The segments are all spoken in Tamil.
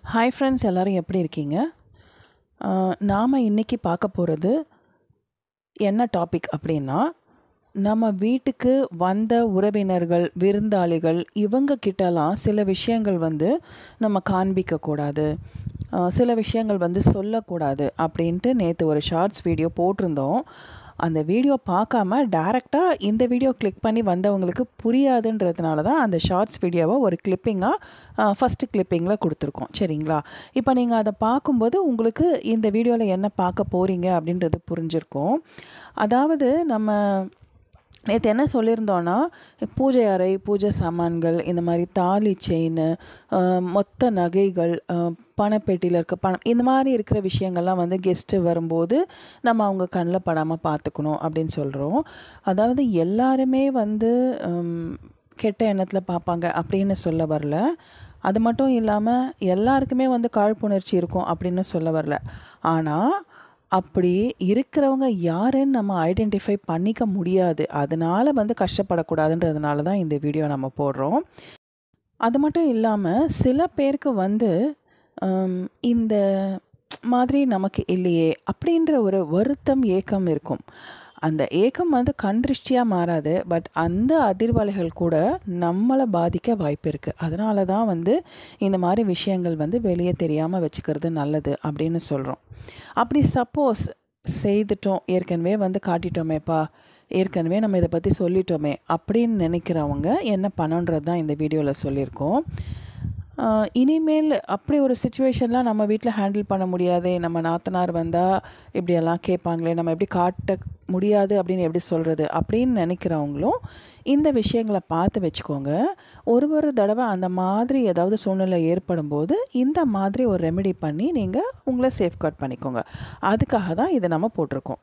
ஹாய் ஃப்ரெண்ட்ஸ் எல்லோரும் எப்படி இருக்கீங்க நாம் இன்றைக்கி பார்க்க போகிறது என்ன டாபிக் அப்படின்னா நம்ம வீட்டுக்கு வந்த உறவினர்கள் விருந்தாளிகள் இவங்க கிட்டலாம் சில விஷயங்கள் வந்து நம்ம காண்பிக்கக்கூடாது அஹ், சில விஷயங்கள் வந்து சொல்லக்கூடாது அப்படின்ட்டு நேற்று ஒரு ஷார்ட்ஸ் வீடியோ போட்டிருந்தோம் அந்த வீடியோ பார்க்காம டேரெக்டாக இந்த வீடியோ கிளிக் பண்ணி வந்தவங்களுக்கு புரியாதுன்றதுனால தான் அந்த ஷார்ட்ஸ் வீடியோவை ஒரு கிளிப்பிங்காக ஃபஸ்ட்டு கிளிப்பிங்கில் கொடுத்துருக்கோம் சரிங்களா இப்போ நீங்கள் அதை பார்க்கும்போது உங்களுக்கு இந்த வீடியோவில் என்ன பார்க்க போகிறீங்க அப்படின்றது புரிஞ்சிருக்கும் அதாவது நம்ம நேற்று என்ன சொல்லியிருந்தோன்னா பூஜை அறை பூஜை சாமான்கள் இந்த மாதிரி தாலி செயின் மொத்த நகைகள் அஹ், பணப்பெட்டியில் இருக்க பணம் இந்த மாதிரி இருக்கிற விஷயங்கள்லாம் வந்து கெஸ்ட்டு வரும்போது நம்ம அவங்க கண்ணில் படாமல் பார்த்துக்கணும் அப்படின்னு சொல்கிறோம் அதாவது எல்லாருமே வந்து ஹம், கெட்ட எண்ணத்தில் பார்ப்பாங்க அப்படின்னு சொல்ல வரல அது மட்டும் இல்லாமல் எல்லாருக்குமே வந்து காழ்ப்புணர்ச்சி இருக்கும் அப்படின்னு சொல்ல வரல ஆனால் அப்படி இருக்கிறவங்க யாருன்னு நம்ம ஐடென்டிஃபை பண்ணிக்க முடியாது அதனால வந்து கஷ்டப்படக்கூடாதுன்றதுனால தான் இந்த வீடியோ நம்ம போடுறோம் அது மட்டும் இல்லாமல் சில பேருக்கு வந்து ஹம், இந்த மாதிரி நமக்கு இல்லையே அப்படின்ற ஒரு வருத்தம் ஏக்கம் இருக்கும் அந்த ஏக்கம் வந்து கண் திருஷ்டியாக மாறாது பட் அந்த அதிர்வலைகள் கூட நம்மளை பாதிக்க வாய்ப்பு இருக்குது அதனால தான் வந்து இந்த மாதிரி விஷயங்கள் வந்து வெளியே தெரியாமல் வச்சுக்கிறது நல்லது அப்படின்னு சொல்கிறோம் அப்படி சப்போஸ் செய்துட்டோம் ஏற்கனவே வந்து காட்டிட்டோமேப்பா ஏற்கனவே நம்ம இதை பற்றி சொல்லிட்டோமே அப்படின்னு நினைக்கிறவங்க என்ன பண்ணணுன்றது தான் இந்த வீடியோவில் சொல்லியிருக்கோம் ஆஹ் இனிமேல் அப்படி ஒரு சுச்சுவேஷன்லாம் நம்ம வீட்டில் ஹேண்டில் பண்ண முடியாதே நம்ம நாத்தனார் வந்தால் இப்படியெல்லாம் கேட்பாங்களே நம்ம எப்படி காட்ட முடியாது அப்படின்னு எப்படி சொல்கிறது அப்படின்னு நினைக்கிறவங்களும் இந்த விஷயங்களை பார்த்து வச்சுக்கோங்க ஒரு ஒரு தடவை அந்த மாதிரி ஏதாவது சூழ்நிலை ஏற்படும் போது இந்த மாதிரி ஒரு ரெமெடி பண்ணி நீங்கள் உங்களை சேஃப்கார்ட் பண்ணிக்கோங்க அதுக்காக தான் இதை நம்ம போட்டிருக்கோம்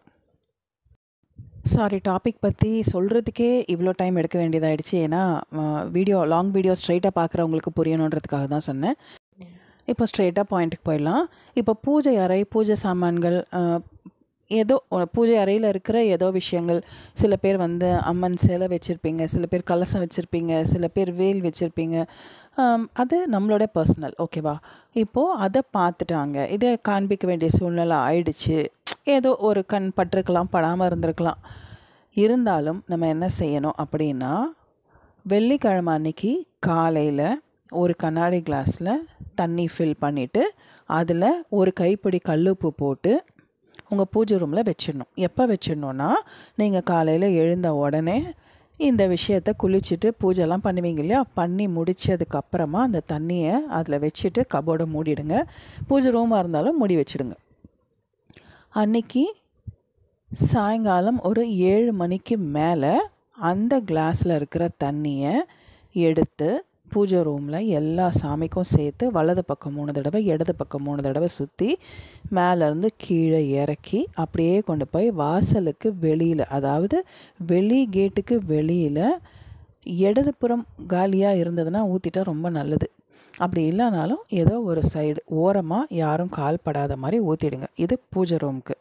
சாரி டாபிக் பற்றி சொல்கிறதுக்கே இவ்வளோ டைம் எடுக்க வேண்டியதாயிடுச்சு ஏன்னா வீடியோ லாங் வீடியோ ஸ்ட்ரைட்டாக பார்க்குறவங்களுக்கு புரியணுன்றதுக்காக தான் சொன்னேன் இப்போ ஸ்ட்ரைட்டாக பாயிண்ட்டுக்கு போயிடலாம் இப்போ பூஜை அறை பூஜை சாமான்கள் அஹ், ஏதோ ஒ- பூஜை அறையில் இருக்கிற ஏதோ விஷயங்கள் சில பேர் வந்து அம்மன் சிலை வச்சுருப்பீங்க சில பேர் கலசம் வச்சுருப்பீங்க சில பேர் வேல் வச்சுருப்பீங்க அது நம்மளோட பர்சனல் ஓகேவா இப்போது அதை பார்த்துட்டாங்க இதை காண்பிக்க வேண்டிய சூழ்நிலை ஆயிடுச்சு ஏதோ ஒரு கண் பட்டிருக்கலாம் படாமல் இருந்திருக்கலாம் இருந்தாலும் நம்ம என்ன செய்யணும் அப்படின்னா வெள்ளிக்கிழமை அன்னைக்கு காலையில் ஒரு கண்ணாடி கிளாஸில் தண்ணி ஃபில் பண்ணிவிட்டு அதில் ஒரு கைப்பிடி கல்லுப்பு போட்டு உங்கள் பூஜை ரூமில் வச்சிடணும் எப்போ வச்சிடணுன்னா நீங்கள் காலையில் எழுந்த உடனே இந்த விஷயத்தை குளிச்சுட்டு பூஜைலாம் பண்ணுவீங்க இல்லையா பண்ணி முடிச்சதுக்கு அப்புறமா அந்த தண்ணியை அதில் வச்சுட்டு கபோர்டை மூடிடுங்க பூஜை ரூமாக இருந்தாலும் மூடி வச்சிடுங்க அன்னைக்கு சாயங்காலம் ஒரு ஏழு மணிக்கு மேலே அந்த கிளாஸில் இருக்கிற தண்ணியை எடுத்து பூஜை ரூமில் எல்லா சாமிக்கும் சேர்த்து வலது பக்கம் மூணு தடவை இடது பக்கம் மூணு தடவை சுற்றி மேலேருந்து கீழே இறக்கி அப்படியே கொண்டு போய் வாசலுக்கு வெளியில் அதாவது வெளி கேட்டுக்கு வெளியில் இடதுபுறம் காலியாக இருந்ததுன்னா ஊற்றிட்டா ரொம்ப நல்லது அப்படி இல்லைனாலும் ஏதோ ஒரு சைடு ஓரமாக யாரும் கால் படாத மாதிரி ஊற்றிடுங்க இது பூஜை ரூமுக்கு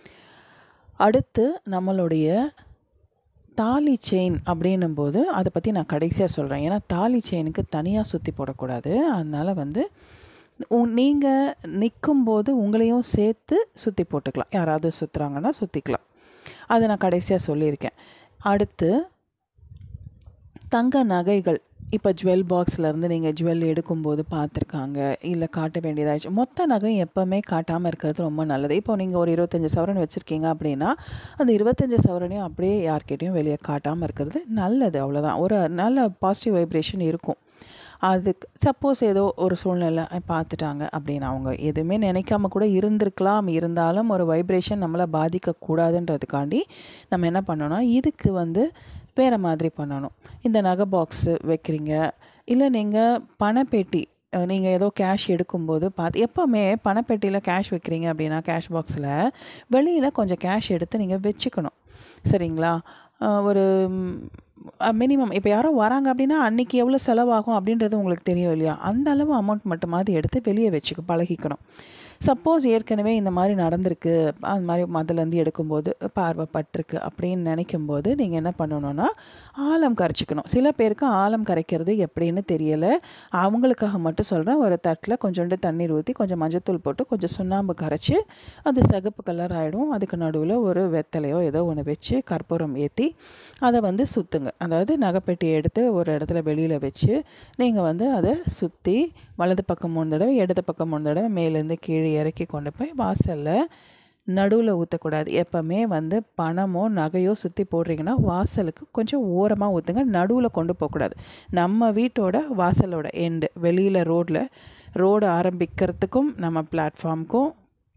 அடுத்து நம்மளுடைய தாலி செயின் அப்படின்னும் போது அதை பற்றி நான் கடைசியாக சொல்கிறேன் ஏன்னா தாலி செயினுக்கு தனியாக சுற்றி போடக்கூடாது அதனால் வந்து நீங்கள் நிற்கும்போது உங்களையும் சேர்த்து சுற்றி போட்டுக்கலாம் யாராவது சுற்றுறாங்கன்னா சுற்றிக்கலாம் அதை நான் கடைசியாக சொல்லியிருக்கேன் அடுத்து தங்க நகைகள் இப்போ ஜுவல் பாக்ஸ்லேருந்து நீங்கள் ஜுவல் எடுக்கும்போது பார்த்துருக்காங்க இல்லை காட்ட வேண்டியதாகிடுச்சு மொத்த நகையும் எப்போவுமே காட்டாமல் இருக்கிறது ரொம்ப நல்லது இப்போ நீங்கள் ஒரு இருபத்தஞ்சி சவரன் வச்சுருக்கீங்க அப்படின்னா அந்த இருபத்தஞ்சி சவரனையும் அப்படியே யார்கிட்டையும் வெளியே காட்டாமல் இருக்கிறது நல்லது அவ்வளோதான் ஒரு நல்ல பாசிட்டிவ் வைப்ரேஷன் இருக்கும் அதுக்கு சப்போஸ் ஏதோ ஒரு சூழ்நிலை பார்த்துட்டாங்க அப்படின்னு அவங்க எதுவுமே நினைக்காம கூட இருந்திருக்கலாம் இருந்தாலும் ஒரு வைப்ரேஷன் நம்மளை பாதிக்கக்கூடாதுன்றதுக்காண்டி நம்ம என்ன பண்ணோம்னா இதுக்கு வந்து வேறு மாதிரி பண்ணணும் இந்த நகை பாக்ஸு வைக்கிறீங்க இல்லை நீங்கள் பணப்பேட்டி நீங்கள் ஏதோ கேஷ் எடுக்கும்போது பார்த்து எப்போவுமே பணப்பெட்டியில் கேஷ் வைக்கிறீங்க அப்படின்னா கேஷ் பாக்ஸில் வெளியில் கொஞ்சம் கேஷ் எடுத்து நீங்கள் வச்சுக்கணும் சரிங்களா அஹ் ஒரு மினிமம் இப்போ யாரோ வராங்க அப்படின்னா அன்றைக்கி எவ்வளோ செலவாகும் அப்படின்றது உங்களுக்கு தெரியும் இல்லையா அந்த அளவு அமௌண்ட் மட்டுமாவது எடுத்து வெளியே வச்சுக்க பழகிக்கணும் சப்போஸ் ஏற்கனவே இந்த மாதிரி நடந்திருக்கு அந்த மாதிரி மதுலேருந்து எடுக்கும்போது பார்வை பட்டிருக்கு அப்படின்னு நினைக்கும்போது நீங்கள் என்ன பண்ணணும்னா ஆலம் கரைச்சிக்கணும் சில பேருக்கு ஆலம் கரைக்கிறது எப்படின்னு தெரியலை அவங்களுக்காக மட்டும் சொல்கிறேன் ஒரு தட்டில் கொஞ்சோண்டு தண்ணீர் ஊற்றி கொஞ்சம் மஞ்சத்தூள் போட்டு கொஞ்சம் சுண்ணாம்பு கரைச்சி அது சிகப்பு கலர் ஆகிடும் அதுக்கு நடுவில் ஒரு வெத்தலையோ ஏதோ ஒன்று வச்சு கற்பூரம் ஏற்றி அதை வந்து சுற்றுங்க அதாவது நகைப்பெட்டி எடுத்து ஒரு இடத்துல வெளியில் வச்சு நீங்கள் வந்து அதை சுற்றி வலது பக்கம் மூணு தடவை இடது பக்கம் மூணு தடவை மேலேருந்து கீழே இறக்கி கொண்டு போய் வாசலில் நடுவில் ஊற்றக்கூடாது எப்போவுமே வந்து பணமோ நகையோ சுற்றி போடுறீங்கன்னா வாசலுக்கு கொஞ்சம் ஓரமாக ஊற்றுங்க நடுவில் கொண்டு போகக்கூடாது நம்ம வீட்டோட வாசலோட எண்டு வெளியில் ரோட்டில் ரோடு ஆரம்பிக்கிறதுக்கும் நம்ம பிளாட்ஃபார்முக்கும்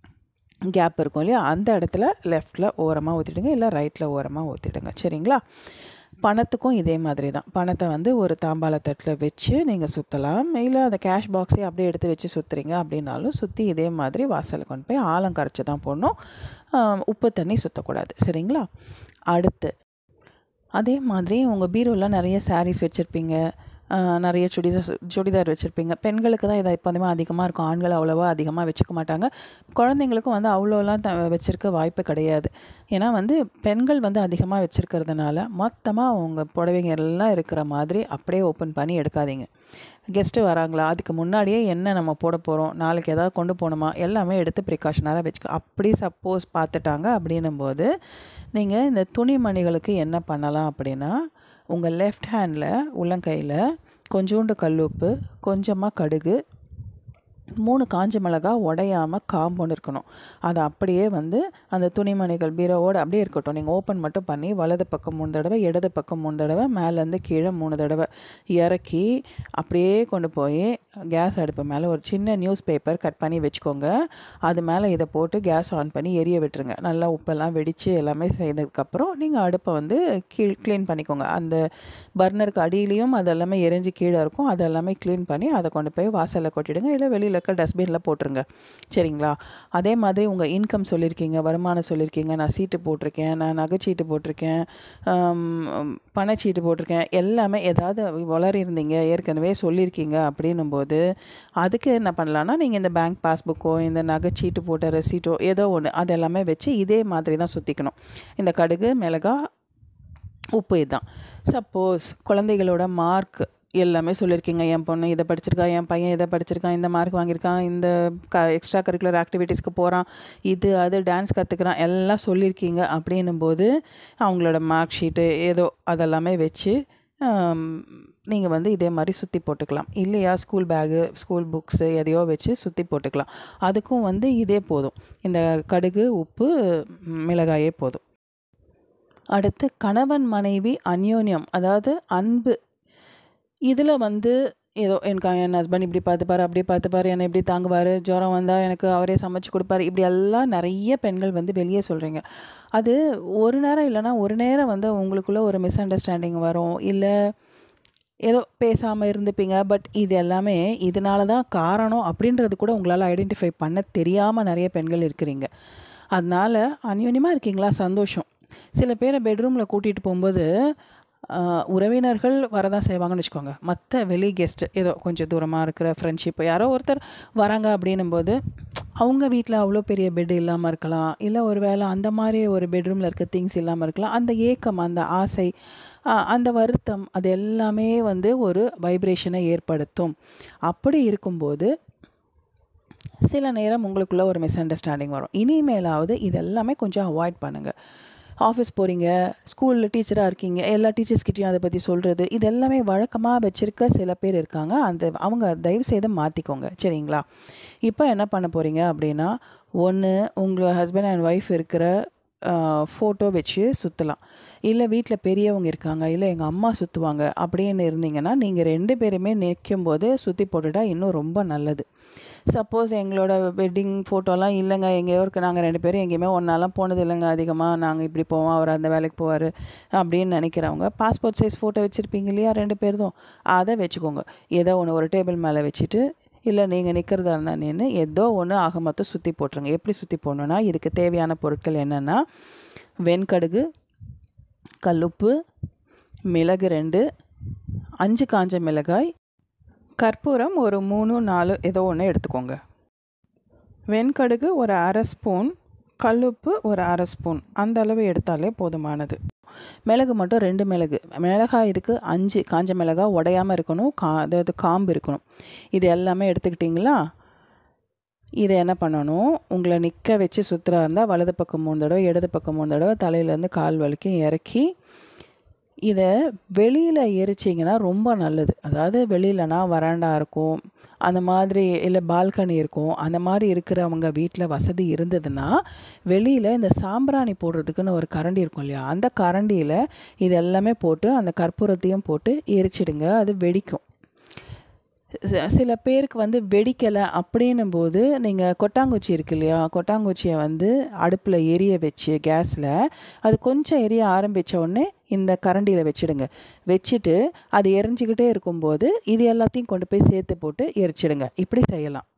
கேப் இருக்கும் இல்லையா அந்த இடத்துல லெஃப்டில் ஓரமாக ஊற்றிடுங்க இல்லை ரைட்டில் ஓரமாக ஊற்றிடுங்க சரிங்களா பணத்துக்கும் இதே மாதிரி தான் பணத்தை வந்து ஒரு தாம்பாள தட்டில் வச்சு நீங்கள் சுற்றலாம் இல்லை அந்த கேஷ் பாக்ஸே அப்படியே எடுத்து வச்சு சுற்றுறீங்க அப்படின்னாலும் சுற்றி இதே மாதிரி வாசலில் கொண்டு போய் ஆழம் கரைச்சி தான் போடணும் ஆம், உப்பு தண்ணி சுற்றக்கூடாது சரிங்களா அடுத்து அதே மாதிரி உங்கள் பீரோவில் நிறைய சாரீஸ் வச்சுருப்பீங்க நிறைய சுடிதார் சுடிதார் வச்சுருப்பீங்க பெண்களுக்கு தான் இதை எப்போதுமே அதிகமாக இருக்கும் ஆண்கள் அவ்வளோவா அதிகமாக வச்சுக்க மாட்டாங்க குழந்தைங்களுக்கும் வந்து அவ்வளோலாம் த வச்சுருக்க வாய்ப்பு கிடையாது ஏன்னா வந்து பெண்கள் வந்து அதிகமாக வச்சுருக்கிறதுனால மொத்தமாக அவங்க புடவைங்க எல்லாம் இருக்கிற மாதிரி அப்படியே ஓப்பன் பண்ணி எடுக்காதீங்க கெஸ்ட்டு வராங்களா அதுக்கு முன்னாடியே என்ன நம்ம போட போகிறோம் நாளைக்கு ஏதாவது கொண்டு போகணுமா எல்லாமே எடுத்து ப்ரிகாஷனராக வச்சுக்க அப்படி சப்போஸ் பார்த்துட்டாங்க அப்படின்னும் போது நீங்கள் இந்த துணிமணிகளுக்கு என்ன பண்ணலாம் அப்படின்னா உங்கள் லெஃப்ட் ஹேண்டில் உள்ளங்கையில் கொஞ்சோண்டு கல்லுப்பு கொஞ்சமாக கடுகு மூணு காஞ்ச மிளகா உடையாமல் காம்பவுண்ட் இருக்கணும் அது அப்படியே வந்து அந்த துணிமணிகள் பீரோவோடு அப்படியே இருக்கட்டும் நீங்கள் ஓப்பன் மட்டும் பண்ணி வலது பக்கம் மூணு தடவை இடது பக்கம் மூணு தடவை மேலேருந்து கீழே மூணு தடவை இறக்கி அப்படியே கொண்டு போய் கேஸ் அடுப்பு மேலே ஒரு சின்ன நியூஸ் பேப்பர் கட் பண்ணி வச்சுக்கோங்க அது மேலே இதை போட்டு கேஸ் ஆன் பண்ணி எரிய விட்டுருங்க நல்லா உப்பெல்லாம் வெடித்து எல்லாமே செய்ததுக்கப்புறம் நீங்கள் அடுப்பை வந்து கீழ் க்ளீன் பண்ணிக்கோங்க அந்த பர்னருக்கு அடியிலையும் அது எல்லாமே எரிஞ்சு கீழே இருக்கும் அது எல்லாமே க்ளீன் பண்ணி அதை கொண்டு போய் வாசலில் கொட்டிடுங்க இல்லை வெளியில் இருக்க டஸ்ட்பினில் போட்டுருங்க சரிங்களா அதே மாதிரி உங்கள் இன்கம் சொல்லியிருக்கீங்க வருமானம் சொல்லியிருக்கீங்க நான் சீட்டு போட்டிருக்கேன் நான் நகைச்சீட்டு போட்டிருக்கேன் ஆம், பணச்சீட்டு போட்டிருக்கேன் எல்லாமே ஏதாவது வளரி இருந்தீங்க ஏற்கனவே சொல்லியிருக்கீங்க அப்படின்னும் போது அதுக்கு என்ன பண்ணலான்னா நீங்கள் இந்த பேங்க் பாஸ்புக்கோ இந்த நகைச்சீட்டு போட்ட ரெசீட்டோ ஏதோ ஒன்று அது எல்லாமே வச்சு இதே மாதிரி தான் சுற்றிக்கணும் இந்த கடுகு மிளகா உப்பு இதுதான் சப்போஸ் குழந்தைகளோட மார்க் எல்லாமே சொல்லியிருக்கீங்க என் பொண்ணு இதை படிச்சிருக்கா என் பையன் இதை படிச்சிருக்கான் இந்த மார்க் வாங்கியிருக்கான் இந்த க எக்ஸ்ட்ரா கரிக்குலர் ஆக்டிவிட்டீஸ்க்கு போகிறான் இது அது டான்ஸ் கற்றுக்குறான் எல்லாம் சொல்லியிருக்கீங்க அப்படின்னும் போது அவங்களோட மார்க் ஷீட்டு ஏதோ அதெல்லாமே வச்சு நீங்கள் வந்து இதே மாதிரி சுற்றி போட்டுக்கலாம் இல்லையா ஸ்கூல் பேகு ஸ்கூல் புக்ஸு எதையோ வச்சு சுற்றி போட்டுக்கலாம் அதுக்கும் வந்து இதே போதும் இந்த கடுகு உப்பு மிளகாயே போதும் அடுத்து கணவன் மனைவி அந்யோன்யம் அதாவது அன்பு இதில் வந்து ஏதோ எனக்கு என் ஹஸ்பண்ட் இப்படி பார்த்துப்பாரு அப்படி பார்த்துப்பாரு என்னை இப்படி தாங்குவார் ஜுரம் வந்தால் எனக்கு அவரே சமைச்சு கொடுப்பாரு இப்படி எல்லாம் நிறைய பெண்கள் வந்து வெளியே சொல்கிறீங்க அது ஒரு நேரம் இல்லைன்னா ஒரு நேரம் வந்து உங்களுக்குள்ள ஒரு மிஸ் அண்டர்ஸ்டாண்டிங் வரும் இல்லை ஏதோ பேசாமல் இருந்துப்பீங்க பட் இது எல்லாமே இதனால தான் காரணம் அப்படின்றது கூட உங்களால் ஐடென்டிஃபை பண்ண தெரியாமல் நிறைய பெண்கள் இருக்கிறீங்க அதனால் அந்யோன்யமாக இருக்கீங்களா சந்தோஷம் சில பேரை பெட்ரூமில் கூட்டிகிட்டு போகும்போது ஆஹ், உறவினர்கள் வரதான் செய்வாங்கன்னு வச்சுக்கோங்க மற்ற வெளி கெஸ்ட்டு ஏதோ கொஞ்சம் தூரமாக இருக்கிற ஃப்ரெண்ட்ஷிப் யாரோ ஒருத்தர் வராங்க அப்படின்னும் போது அவங்க வீட்டில் அவ்வளோ பெரிய பெட் இல்லாமல் இருக்கலாம் இல்லை ஒரு வேளை அந்த மாதிரி ஒரு பெட்ரூமில் இருக்க திங்ஸ் இல்லாமல் இருக்கலாம் அந்த ஏக்கம் அந்த ஆசை ஆஹ், அந்த வருத்தம் அது எல்லாமே வந்து ஒரு வைப்ரேஷனை ஏற்படுத்தும் அப்படி இருக்கும்போது சில நேரம் உங்களுக்குள்ள ஒரு மிஸ் அண்டர்ஸ்டாண்டிங் வரும் இனிமேலாவது இதெல்லாமே கொஞ்சம் அவாய்ட் பண்ணுங்கள் ஆஃபீஸ் போகிறீங்க ஸ்கூலில் டீச்சராக இருக்கீங்க எல்லா டீச்சர்ஸ்கிட்டையும் அதை பற்றி சொல்கிறது இது எல்லாமே வழக்கமாக வச்சுருக்க சில பேர் இருக்காங்க அந்த அவங்க தயவு செய்து மாற்றிக்கோங்க சரிங்களா இப்போ என்ன பண்ண போகிறீங்க அப்படின்னா ஒன்று உங்கள் ஹஸ்பண்ட் அண்ட் ஒய்ஃப் இருக்கிற ஃபோட்டோ வச்சு சுற்றலாம் இல்லை வீட்டில் பெரியவங்க இருக்காங்க இல்லை எங்கள் அம்மா சுற்றுவாங்க அப்படின்னு இருந்தீங்கன்னா நீங்கள் ரெண்டு பேருமே நிற்கும் போது சுற்றி போட்டுட்டா இன்னும் ரொம்ப நல்லது சப்போஸ் எங்களோட வெட்டிங் ஃபோட்டோலாம் இல்லைங்க எங்கேயோ இருக்கு நாங்கள் ரெண்டு பேரும் எங்கேயுமே ஒன்றாலாம் போனது இல்லைங்க அதிகமாக நாங்கள் இப்படி போவோம் அவர் அந்த வேலைக்கு போவார் அப்படின்னு நினைக்கிறவங்க பாஸ்போர்ட் சைஸ் ஃபோட்டோ வச்சுருப்பீங்க இல்லையா ரெண்டு பேர்தும் அதை வச்சுக்கோங்க ஏதோ ஒன்று ஒரு டேபிள் மேலே வச்சுட்டு இல்லை நீங்கள் நிற்கிறதா இருந்தால் நின்று ஏதோ ஒன்று ஆக மொத்தம் சுற்றி போட்டுருங்க எப்படி சுற்றி போடணுன்னா இதுக்கு தேவையான பொருட்கள் என்னென்னா வெண்கடுகு கல்லுப்பு மிளகு ரெண்டு அஞ்சு காஞ்ச மிளகாய் கற்பூரம் ஒரு மூணு நாலு ஏதோ ஒன்று எடுத்துக்கோங்க வெண்கடுகு ஒரு அரை ஸ்பூன் கல்லுப்பு ஒரு அரை ஸ்பூன் அந்த அளவு எடுத்தாலே போதுமானது மிளகு மட்டும் ரெண்டு மிளகு மிளகாய் இதுக்கு அஞ்சு காஞ்ச மிளகாய் உடையாமல் இருக்கணும் கா அதாவது காம்பு இருக்கணும் இது எல்லாமே எடுத்துக்கிட்டிங்களா இதை என்ன பண்ணணும் உங்களை நிற்க வச்சு சுற்றுறா இருந்தால் வலது பக்கம் மூணு தடவை இடது பக்கம் மூணு தடவை தலையிலேருந்து கால் வலிக்கும் இறக்கி இதை வெளியில் எரிச்சிங்கன்னா ரொம்ப நல்லது அதாவது வெளியிலனா வராண்டா இருக்கும் அந்த மாதிரி இல்லை பால்கனி இருக்கும் அந்த மாதிரி இருக்கிறவங்க வீட்டில் வசதி இருந்ததுன்னா வெளியில் இந்த சாம்பிராணி போடுறதுக்குன்னு ஒரு கரண்டி இருக்கும் இல்லையா அந்த கரண்டியில் இது எல்லாமே போட்டு அந்த கற்பூரத்தையும் போட்டு எரிச்சிடுங்க அது வெடிக்கும் ச- சில பேருக்கு வந்து வெடிக்கலை அப்படின்னும் போது நீங்கள் கொட்டாங்குச்சி இருக்கு இல்லையா கொட்டாங்குச்சியை வந்து அடுப்பில் எரிய வச்சு கேஸில் அது கொஞ்சம் எரிய ஆரம்பித்த உடனே இந்த கரண்டியில் வச்சிடுங்க வச்சுட்டு அது எரிஞ்சிக்கிட்டே இருக்கும்போது இது எல்லாத்தையும் கொண்டு போய் சேர்த்து போட்டு எரிச்சிடுங்க இப்படி செய்யலாம்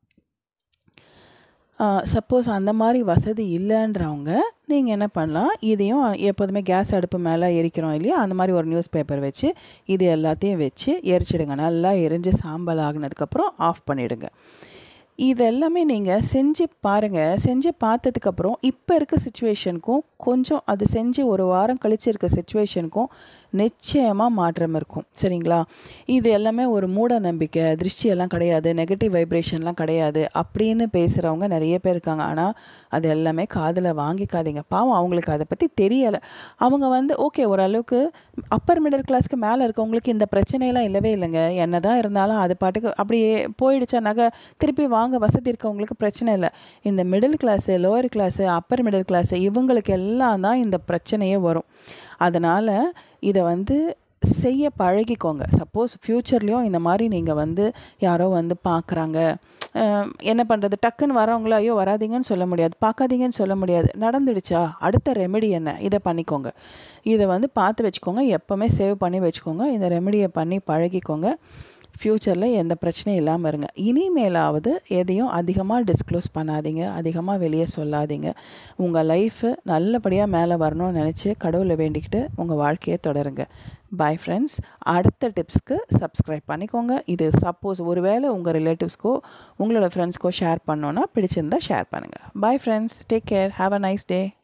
சப்போஸ் அந்த மாதிரி வசதி இல்லைன்றவங்க நீங்கள் என்ன பண்ணலாம் இதையும் எப்போதுமே கேஸ் அடுப்பு மேலே எரிக்கிறோம் இல்லையா அந்த மாதிரி ஒரு நியூஸ் பேப்பர் வச்சு இது எல்லாத்தையும் வச்சு எரிச்சிடுங்க நல்லா எரிஞ்சு சாம்பல் ஆகினதுக்கப்புறம் ஆஃப் பண்ணிவிடுங்க இது எல்லாமே நீங்கள் செஞ்சு பாருங்கள் செஞ்சு பார்த்ததுக்கப்புறம் இப்போ இருக்க சுச்சுவேஷனுக்கும் கொஞ்சம் அது செஞ்சு ஒரு வாரம் கழிச்சு இருக்க சுச்சுவேஷனுக்கும் நிச்சயமாக மாற்றம் இருக்கும் சரிங்களா இது எல்லாமே ஒரு மூட நம்பிக்கை திருஷ்டி எல்லாம் கிடையாது நெகட்டிவ் வைப்ரேஷன்லாம் கிடையாது அப்படின்னு பேசுகிறவங்க நிறைய பேர் இருக்காங்க ஆனால் அது எல்லாமே காதில் வாங்கிக்காதீங்க பாவம் அவங்களுக்கு அதை பற்றி தெரியலை அவங்க வந்து ஓகே ஓரளவுக்கு அப்பர் மிடில் கிளாஸ்க்கு மேலே இருக்கவங்களுக்கு இந்த பிரச்சனையெல்லாம் இல்லவே இல்லைங்க என்ன தான் இருந்தாலும் அது பாட்டுக்கு அப்படியே போயிடுச்சா நகை திருப்பி வாங்க வசதி இருக்கவங்களுக்கு பிரச்சனை இல்லை இந்த middle class lower class upper middle class இவங்களுக்கு எல்லாம் தான் இந்த பிரச்சனையே வரும் அதனால் இதை வந்து செய்ய பழகிக்கோங்க சப்போஸ் ஃப்யூச்சர்லேயும் இந்த மாதிரி நீங்கள் வந்து யாரோ வந்து பார்க்குறாங்க என்ன பண்ணுறது டக்குன்னு வரவங்கள ஐயோ வராதீங்கன்னு சொல்ல முடியாது பார்க்காதீங்கன்னு சொல்ல முடியாது நடந்துடுச்சா அடுத்த ரெமெடி என்ன இதை பண்ணிக்கோங்க இதை வந்து பார்த்து வச்சுக்கோங்க எப்போவுமே சேவ் பண்ணி வச்சுக்கோங்க இந்த ரெமெடியை பண்ணி பழகிக்கோங்க ஃப்யூச்சரில் எந்த பிரச்சனையும் இல்லாமல் இருங்க இனிமேலாவது எதையும் அதிகமாக டிஸ்க்ளோஸ் பண்ணாதீங்க அதிகமாக வெளியே சொல்லாதீங்க உங்கள் லைஃபு நல்லபடியாக மேலே வரணும்னு நினச்சி கடவுளை வேண்டிக்கிட்டு உங்கள் வாழ்க்கையை தொடருங்க பை ஃப்ரெண்ட்ஸ் அடுத்த டிப்ஸ்க்கு சப்ஸ்கிரைப் பண்ணிக்கோங்க இது சப்போஸ் ஒருவேளை உங்கள் ரிலேட்டிவ்ஸ்க்கோ உங்களோட ஃப்ரெண்ட்ஸ்க்கோ ஷேர் பண்ணோன்னா பிடிச்சிருந்தா ஷேர் பண்ணுங்கள் bye friends take care have a nice day